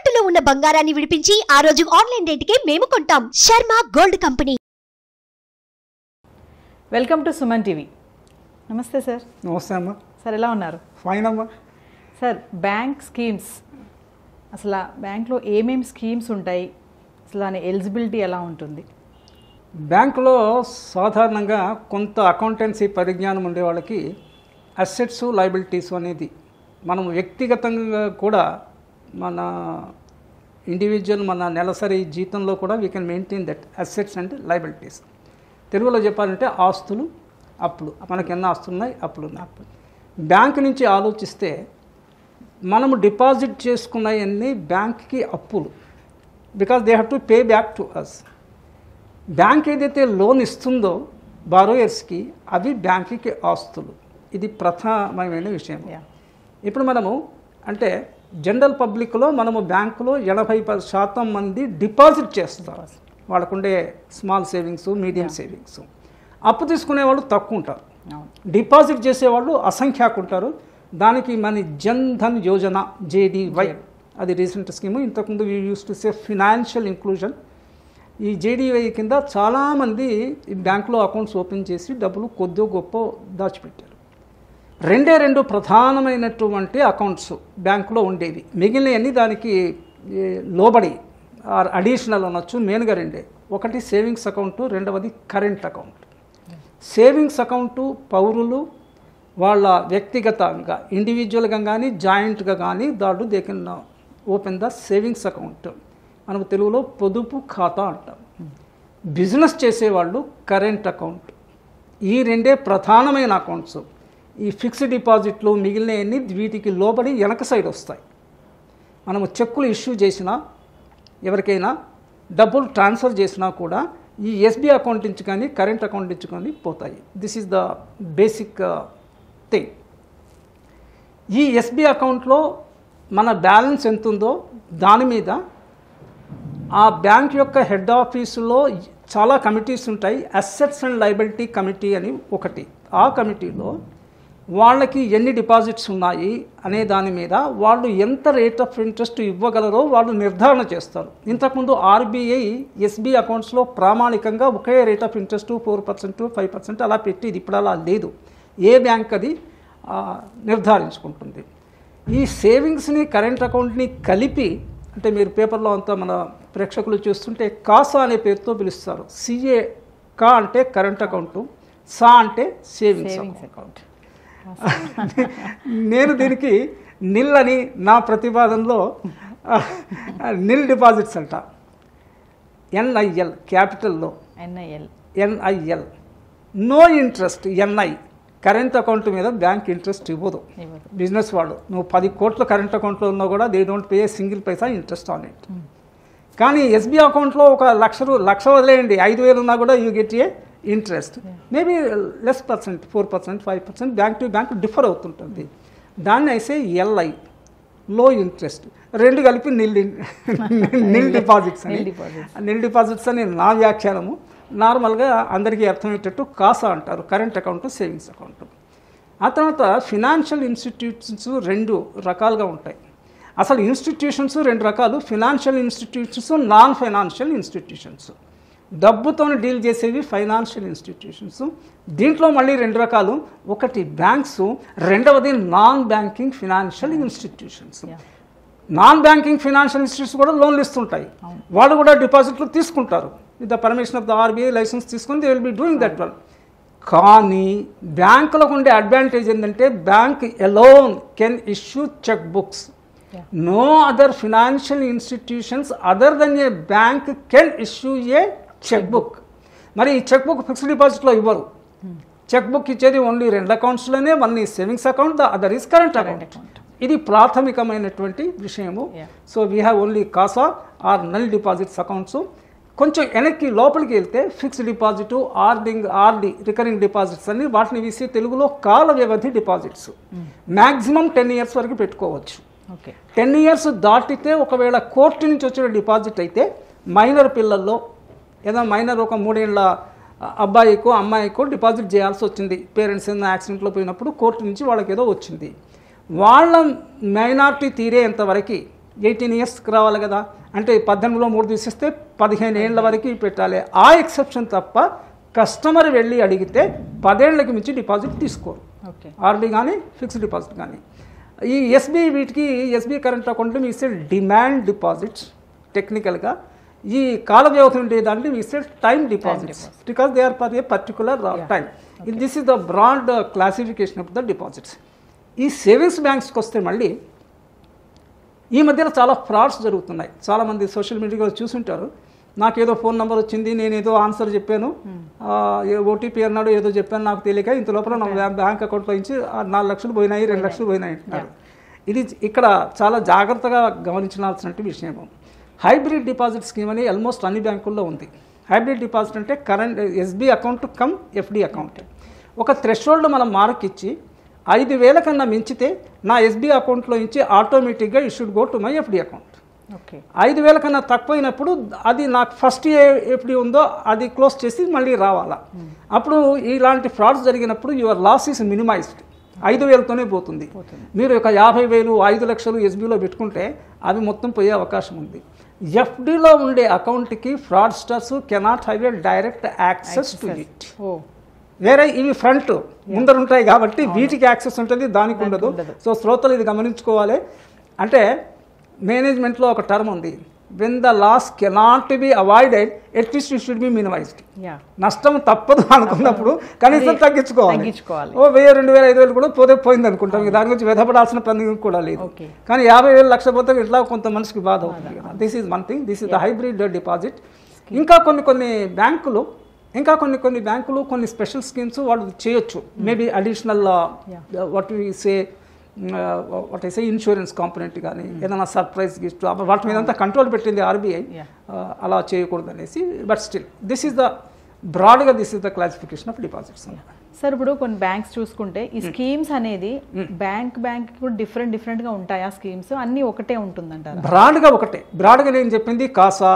తాకట్టులో ఉన్న బంగారాన్ని విడిపించి ఆ రోజు ఆన్లైన్ రేటుకే మేము కొంటాం Sharma gold company welcome to Suman TV నమస్తే సార్ నమస్తే అమ్మా సార్ ఎలా ఉన్నారు ఫైన్ అమ్మా సార్ బ్యాంక్ స్కీమ్స్ అసలు ఆ బ్యాంక్లో ఏమేమి స్కీమ్స్ ఉంటాయి అసలు దాని ఎలిజిబిలిటీ ఎలా ఉంటుంది బ్యాంకులో సాధారణంగా కొంత అకౌంటెన్సీ పరిజ్ఞానం ఉండే వాళ్ళకి అసెట్స్ లైబిలిటీస్ అనేది మనం వ్యక్తిగతంగా కూడా మన ఇండివిజువల్ మన నెలసరి జీతంలో కూడా we can maintain that assets and liabilities తెలుగులో చెప్పాలంటే ఆస్తులు అప్పులు మనకి ఎన్ని ఆస్తులు ఉన్నాయి అప్పులు ఉన్నాయి బ్యాంక్ నుంచి ఆలోచిస్తే మనము డిపాజిట్ చేసుకున్నవన్నీ బ్యాంక్కి అప్పులు because they have to pay back to us bank ఏదైతే లోన్ ఇస్తుందో బారోయర్స్కి అవి బ్యాంకుకి ఆస్తులు ఇది ప్రధానమైన విషయం Yeah. ఇప్పుడు మనము అంటే జనరల్ పబ్లిక్లో మనము బ్యాంకులో ఎనభై పది శాతం మంది డిపాజిట్ చేస్తారు వాళ్ళకుండే స్మాల్ సేవింగ్స్ మీడియం సేవింగ్స్ అప్పు తీసుకునే వాళ్ళు తక్కువ ఉంటారు అవును డిపాజిట్ చేసేవాళ్ళు అసంఖ్యాకు ఉంటారు దానికి మన జన్ ధన్ యోజన జేడీవై అది రీసెంట్ స్కీము ఇంతకుముందు we use to say financial inclusion ఈ జేడీవై కింద చాలామంది ఈ బ్యాంకులో అకౌంట్స్ ఓపెన్ చేసి డబ్బులు కొద్దో గొప్ప దాచిపెట్టారు రెండే రెండు ప్రధానమైనటువంటి అకౌంట్స్ బ్యాంకులో ఉండేవి మిగిలినవన్నీ దానికి ఏ, లోబడి ఆర్ అడిషనల్ అనొచ్చు మెయిన్గా రెండే ఒకటి సేవింగ్స్ అకౌంటు రెండవది కరెంట్ అకౌంట్ సేవింగ్స్ అకౌంటు పౌరులు వాళ్ళ వ్యక్తిగతంగా ఇండివిజువల్గా కానీ జాయింట్గా కానీ దాడు they can open the savings account మనం తెలుగులో పొదుపు ఖాతా అంటాం బిజినెస్ చేసేవాళ్ళు కరెంట్ అకౌంట్ ఈ రెండే ప్రధానమైన అకౌంట్స్ ఈ ఫిక్స్డ్ డిపాజిట్లు మిగిలినవన్నీ వీటికి లోబడి వెనక సైడ్ వస్తాయి మనము చెక్కులు ఇష్యూ చేసినా ఎవరికైనా డబ్బులు ట్రాన్స్ఫర్ చేసినా కూడా ఈ ఎస్బీ అకౌంట్ నుంచి కానీ కరెంట్ అకౌంట్ నుంచి కానీ పోతాయి this is the basic thing ఈ ఎస్బీ అకౌంట్లో మన బ్యాలెన్స్ ఎంత ఉందో దాని మీద ఆ బ్యాంక్ యొక్క హెడ్ ఆఫీసులో చాలా కమిటీస్ ఉంటాయి అసెట్స్ అండ్ లైబిలిటీ కమిటీ అని ఒకటి ఆ కమిటీలో వాళ్ళకి ఎన్ని డిపాజిట్స్ ఉన్నాయి అనే దాని మీద వాళ్ళు ఎంత రేట్ ఆఫ్ ఇంట్రెస్ట్ ఇవ్వగలరో వాళ్ళు నిర్ధారణ చేస్తారు ఇంతకుముందు ఆర్బీఐ ఎస్బీ అకౌంట్స్లో ప్రామాణికంగా ఒకే rate of interest four percent five percent అలా పెట్టేది ఇప్పుడు అలా లేదు ఏ బ్యాంక్ అది ఆ, నిర్ధారించుకుంటుంది ఈ సేవింగ్స్ని కరెంట్ అకౌంట్ని కలిపి అంటే మీరు పేపర్లో అంతా మన ప్రేక్షకులు చూస్తుంటే కాసా అనే పేరుతో పిలుస్తారు సిఏ కా అంటే కరెంట్ అకౌంటు సా అంటే సేవింగ్స్ సేవింగ్స్ అకౌంట్ అకౌంట్ నేను దీనికి నిల్ అని నా ప్రతిపాదనలో ఆ, నిల్ డిపాజిట్స్ అంట ఎన్ఐఎల్ క్యాపిటల్లో NIL NIL no interest NI current account మీద బ్యాంక్ ఇంట్రెస్ట్ ఇవ్వదు ఇవ్వదు బిజినెస్ వాళ్ళు నువ్వు పది కోట్ల కరెంట్ అకౌంట్లో ఉన్నా కూడా they don't pay single paisa interest on it కానీ ఎస్బీ అకౌంట్లో ఒక లక్ష రూ- లక్ష వదిలేయండి ఐదు వేలు ఉన్నా కూడా you get a interest maybe less percent four percent five percent bank to bank differ అవుతుంటుంది దాన్ని అయితే ఎల్ఐ లో ఇంట్రెస్ట్ రెండు కలిపి నిల్ నిల్ డిపాజిట్స్ అని Nil deposits. నిల్ డిపాజిట్స్ అని నా వ్యాఖ్యానము నార్మల్గా అందరికీ అర్థమయ్యేటట్టు కాసా అంటారు కరెంట్ అకౌంట్ సేవింగ్స్ అకౌంట్ ఆ తర్వాత ఫినాన్షియల్ ఇన్స్టిట్యూషన్స్ రెండు రకాలుగా ఉంటాయి అసలు ఇన్స్టిట్యూషన్స్ రెండు రకాలు financial institutions non financial institutions డబ్బుతో డీల్ చేసేవి ఫైనాన్షియల్ ఇన్స్టిట్యూషన్స్ దీంట్లో మళ్ళీ రెండు రకాలు ఒకటి బ్యాంక్స్ రెండవది non banking financial institutions Yeah. Non banking financial institutes కూడా లోన్లు ఇస్తుంటాయి వాళ్ళు కూడా డిపాజిట్లు తీసుకుంటారు with the permission of the RBI licence తీసుకుని they will be doing that one కానీ బ్యాంకులకు ఉండే అడ్వాంటేజ్ ఏంటంటే bank alone can issue cheque books Yeah. No other financial institutions other than A bank can issue a cheque book మరి ఈ cheque book fixed డిపాజిట్లో ఇవ్వరు cheque book ఇచ్చేది only రెండు అకౌంట్స్లోనే వన్ ఈ savings account the other is current Current account account. ఇది ప్రాథమికమైనటువంటి విషయము Yeah. So we have only CASA or nil deposits accounts కొంచెం వెనక్కి లోపలికి వెళ్తే ఫిక్స్డ్ డిపాజిట్ ఆర్డింగ్ ఆర్డి రికరింగ్ డిపాజిట్స్ అని వాటిని వేసి తెలుగులో కాల వ్యవధి డిపాజిట్స్ మ్యాక్సిమం టెన్ ఇయర్స్ వరకు పెట్టుకోవచ్చు ఓకే టెన్ ఇయర్స్ దాటితే ఒకవేళ కోర్టు నుంచి వచ్చిన డిపాజిట్ అయితే మైనర్ పిల్లల్లో ఏదో మైనర్ ఒక మూడేళ్ల అబ్బాయికో అమ్మాయికో డిపాజిట్ చేయాల్సి వచ్చింది పేరెంట్స్ ఏదైనా యాక్సిడెంట్లో పోయినప్పుడు కోర్టు నుంచి వాళ్ళకి ఏదో వచ్చింది వాళ్ళ మైనార్టీ తీరేంత వరకు ఎయిటీన్ ఇయర్స్కి రావాలి కదా అంటే పద్దెనిమిదిలో మూడు తీసేస్తే పదిహేను ఏళ్ళ వరకు పెట్టాలి ఆ ఎక్సెప్షన్ తప్ప కస్టమర్ వెళ్ళి అడిగితే పదేళ్లకి మించి డిపాజిట్ తీసుకోరు ఓకే ఆర్డీ కానీ ఫిక్స్డ్ డిపాజిట్ కానీ ఈ ఎస్బీ వీటికి ఎస్బీ కరెంట్ అకౌంట్లో మీ ఇస్తే డిమాండ్ డిపాజిట్స్ టెక్నికల్గా ఈ కాల వ్యవధి ఉండే దాంట్లో మీ ఇస్తే time deposits because they are for a particular time this is the broad classification of the deposits ఈ సేవింగ్స్ బ్యాంక్స్కి వస్తే మళ్ళీ ఈ మధ్యన చాలా ఫ్రాడ్స్ జరుగుతున్నాయి చాలామంది సోషల్ మీడియాలో చూసుంటారు నాకేదో ఫోన్ నెంబర్ వచ్చింది నేను ఏదో ఆన్సర్ చెప్పాను ఓటీపీ అన్నాడు ఏదో చెప్పాను నాకు తెలియక ఇంత లోపల నా బ్యా- బ్యాంక్ అకౌంట్లో నుంచి ఆ నాలుగు లక్షలు పోయినాయి రెండు లక్షలు పోయినాయి అంటున్నారు ఇది ఇక్కడ చాలా జాగ్రత్తగా గమనించాల్సిన విషయం హైబ్రిడ్ డిపాజిట్ స్కీమ్ అని ఆల్మోస్ట్ అన్ని బ్యాంకుల్లో ఉంది హైబ్రిడ్ డిపాజిట్ అంటే current SB account cum FD account ఒక థ్రెషోల్డ్ మనం మార్క్ ఇచ్చి ఐదు వేల కన్నా మించితే నా ఎస్బీ అకౌంట్లో నుంచి ఆటోమేటిక్గా ఈ should go to my FD account okay ఐదు వేల కన్నా తక్కువైనప్పుడు అది నాకు ఫస్ట్ ఏ ఎఫ్డి ఉందో అది క్లోజ్ చేసి మళ్ళీ రావాలా అప్పుడు ఇలాంటి ఫ్రాడ్స్ జరిగినప్పుడు యువర్ లాస్ ఈస్ మినిమైజ్డ్ ఐదు వేలతోనే పోతుంది మీరు ఒక యాభై వేలు ఐదు లక్షలు ఎస్బీలో పెట్టుకుంటే అవి మొత్తం పోయే అవకాశం ఉంది ఎఫ్డిలో ఉండే అకౌంట్కి fraudsters cannot have a direct access to it ఓ వేరే ఇవి ఫ్రంట్ ముందర ఉంటాయి కాబట్టి వీటికి యాక్సెస్ ఉంటుంది దానికి ఉండదు సో శ్రోతలు ఇది గమనించుకోవాలి అంటే మేనేజ్మెంట్లో ఒక టర్మ్ ఉంది when the loss cannot be avoided at least you should be minimized యా నష్టం తప్పదు అనుకున్నప్పుడు కనీసం తగ్గించుకోవాలి తగ్గించుకోవాలి ఓ వెయ్యి రెండు వేల ఐదు వేలు కూడా పోతే పోయింది అనుకుంటాం ఇక దాని గురించి వ్యధపడాల్సిన పని కూడా లేదు ఓకే కానీ యాభై వేలు లక్ష పోతే ఇట్లా కొంత మనిషికి బాధ అవుతుంది కదా this is one thing this is the hybrid deposit ఇంకా కొన్ని కొన్ని బ్యాంకులు ఇంకా కొన్ని కొన్ని బ్యాంకులు కొన్ని స్పెషల్ స్కీమ్స్ వాళ్ళు చేయొచ్చు maybe additional what say what say insurance component కానీ ఏదైనా సర్ప్రైజ్ గిఫ్ట్ వాటి మీద అంతా కంట్రోల్ పెట్టింది ఆర్బీఐ Yeah. అలా చేయకూడదు అనేసి but still this is the బ్రాడ్గా this is the classification of deposits sir ఇప్పుడు కొన్ని బ్యాంక్స్ చూసుకుంటే ఈ స్కీమ్స్ అనేది బ్యాంక్ బ్యాంక్ కూడా డిఫరెంట్ డిఫరెంట్ గా ఉంటాయి ఆ స్కీమ్స్ అన్ని ఒకటే ఉంటుందంటారా బ్రాడ్గా ఒకటే బ్రాడ్గా నేను చెప్పింది CASA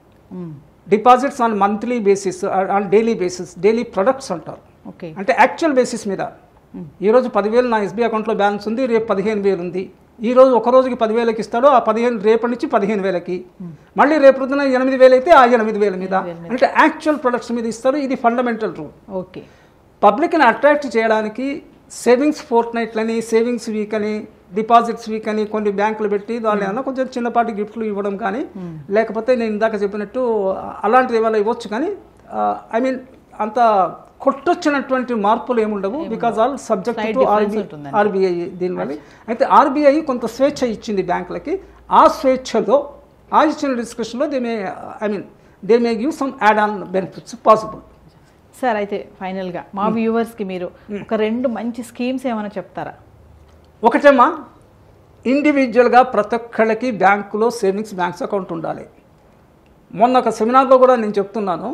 deposits on monthly basis on daily basis daily products అంటారు ఓకే అంటే యాక్చువల్ బేసిస్ మీద ఈరోజు పదివేలు నా ఎస్బీ అకౌంట్లో బ్యాలెన్స్ ఉంది రేపు పదిహేను వేలు ఉంది ఈ రోజు ఒక రోజుకి పదివేలకి ఇస్తాడు ఆ పదిహేను రేపటి నుంచి పదిహేను వేలకి మళ్ళీ రేపు పొద్దున ఎనిమిది వేలు అయితే ఆ ఎనిమిది వేల మీద అంటే యాక్చువల్ ప్రొడక్ట్స్ మీద ఇస్తారు ఇది ఫండమెంటల్ రూల్ ఓకే పబ్లిక్ని అట్రాక్ట్ చేయడానికి సేవింగ్స్ ఫోర్ట్ నైట్లని సేవింగ్స్ వీక్ అని డిపాజిట్స్ వీక్ అని కొన్ని బ్యాంకులు పెట్టి దాని ఏమన్నా కొంచెం చిన్నపాటి గిఫ్ట్లు ఇవ్వడం కానీ లేకపోతే నేను ఇందాక చెప్పినట్టు అలాంటివి ఏమైనా ఇవ్వచ్చు కానీ ఐ మీన్ అంత కొట్టొచ్చినటువంటి మార్పులు ఏముండవు because all subject Slight to difference ఆర్బీ ఉంటుందండి. ఆర్బీఐ దీనివల్ల అయితే ఆర్బీఐ కొంత స్వేచ్ఛ ఇచ్చింది బ్యాంకులకి ఆ స్వేచ్ఛలో ఆ ఇచ్చిన డిస్కషన్లో they may I mean they may give some add on benefits possible sir అయితే ఫైనల్ గా మా వ్యూవర్స్ కి మీరు ఒక రెండు మంచి స్కీమ్స్ ఏమైనా చెప్తారా ఒకటేమా ఇండివిజువల్గా ప్రతి ఒక్కళ్ళకి బ్యాంకులో సేవింగ్స్ బ్యాంక్స్ అకౌంట్ ఉండాలి మొన్న ఒక సెమినార్లో కూడా నేను చెప్తున్నాను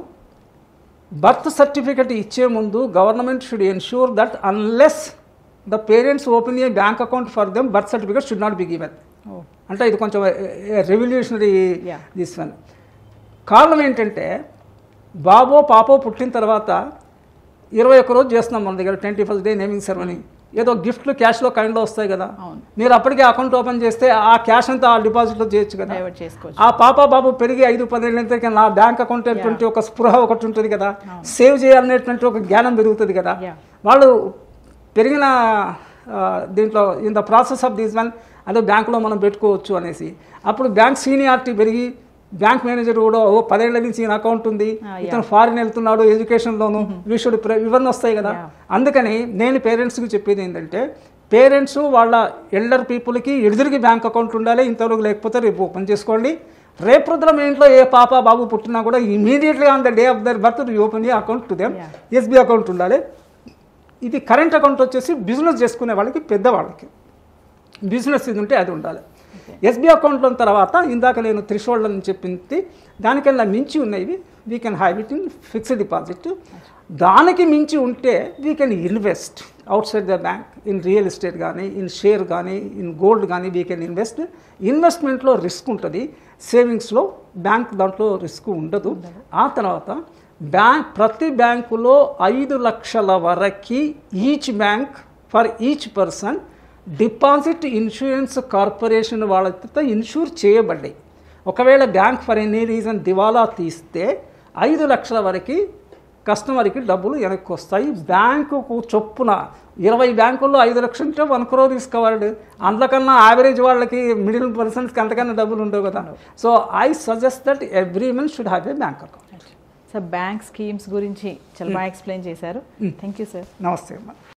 బర్త్ సర్టిఫికెట్ ఇచ్చే ముందు government should ensure that unless the parents open a bank account for them birth certificate should not be given ఓ అంటే ఇది కొంచెం రెవల్యూషనరీ Yeah. దిస్ వన్ కారణం ఏంటంటే బాబో పాపో పుట్టిన తర్వాత ఇరవై ఒక్క రోజు చేస్తున్నాం మన దగ్గర twenty first day naming ceremony ఏదో గిఫ్ట్లు క్యాష్లో కైండ్లో వస్తాయి కదా అవును. మీరు అప్పటికే అకౌంట్ ఓపెన్ చేస్తే ఆ క్యాష్ అంతా ఆ డిపాజిట్లో చేయొచ్చు కదా డైవర్ట్ చేసుకోవచ్చు ఆ పాప బాబు పెరిగి ఐదు పదేళ్ళకి నా బ్యాంక్ అకౌంట్ అనేటువంటి ఒక స్పృహ ఒకటి ఉంటుంది కదా సేవ్ చేయాలనేటువంటి ఒక జ్ఞానం పెరుగుతుంది కదా Yeah. వాళ్ళు పెరిగిన ఆ, దీంట్లో in the process of these one అదే బ్యాంకులో మనం పెట్టుకోవచ్చు అనేసి అప్పుడు బ్యాంక్ సీనియారిటీ పెరిగి బ్యాంక్ మేనేజర్ కూడా ఓ పదేళ్ల నుంచి ఈయన అకౌంట్ ఉంది Ah, ఇతను ఫారిన్ వెళ్తున్నాడు ఎడ్యుకేషన్ లోను విషుడు ఇవన్నీ వస్తాయి కదా అందుకని నేను పేరెంట్స్కి చెప్పేది ఏంటంటే పేరెంట్స్ వాళ్ళ ఎల్డర్ పీపుల్కి ఎదురుకి బ్యాంక్ అకౌంట్ ఉండాలి ఇంతవరకు లేకపోతే రేపు ఓపెన్ చేసుకోండి రేపు ప్రొద్దున మీ ఇంట్లో ఏ పాప బాబు పుట్టినా కూడా immediately on the day of their birth open account to them Yeah. SB account ఉండాలి ఇది కరెంట్ అకౌంట్ వచ్చేసి బిజినెస్ చేసుకునే వాళ్ళకి పెద్దవాళ్ళకి బిజినెస్ ఇది ఉంటే అది ఉండాలి ఎస్బీ అకౌంట్లో తర్వాత ఇందాక నేను త్రిషోల్డ్ అని చెప్పింది దానికన్నా మించి ఉన్నవి we can have it in fixed deposit దానికి మించి ఉంటే we can invest outside the bank in real estate కానీ ఇన్ షేర్ కానీ ఇన్ గోల్డ్ కానీ వీ కెన్ ఇన్వెస్ట్ ఇన్వెస్ట్మెంట్లో రిస్క్ ఉంటుంది సేవింగ్స్లో బ్యాంక్ దాంట్లో రిస్క్ ఉండదు ఆ తర్వాత బ్యాంక్ ప్రతి బ్యాంకులో ఐదు లక్షల వరకు each bank for each person deposit insurance corporation వాళ్ళతో ఇన్సూర్ చేయబడ్డాయి ఒకవేళ బ్యాంక్ ఫర్ ఎనీ రీజన్ దివాలా తీస్తే ఐదు లక్షల వరకు కస్టమర్కి డబ్బులు వెనక్కి వస్తాయి బ్యాంకుకు చొప్పున ఇరవై బ్యాంకుల్లో ఐదు లక్షలు ఉంటే వన్ క్రోర్ తీసుకోవాడు అందుకన్నా యావరేజ్ వాళ్ళకి మిడిల్ పర్సన్స్కి అంతకన్నా డబ్బులు ఉండవు కదా so I suggest that every man should have a bank account sir bank schemes గురించి చాలా బాగా ఎక్స్ప్లెయిన్ చేశారు థ్యాంక్ యూ సార్ నమస్తే అమ్మా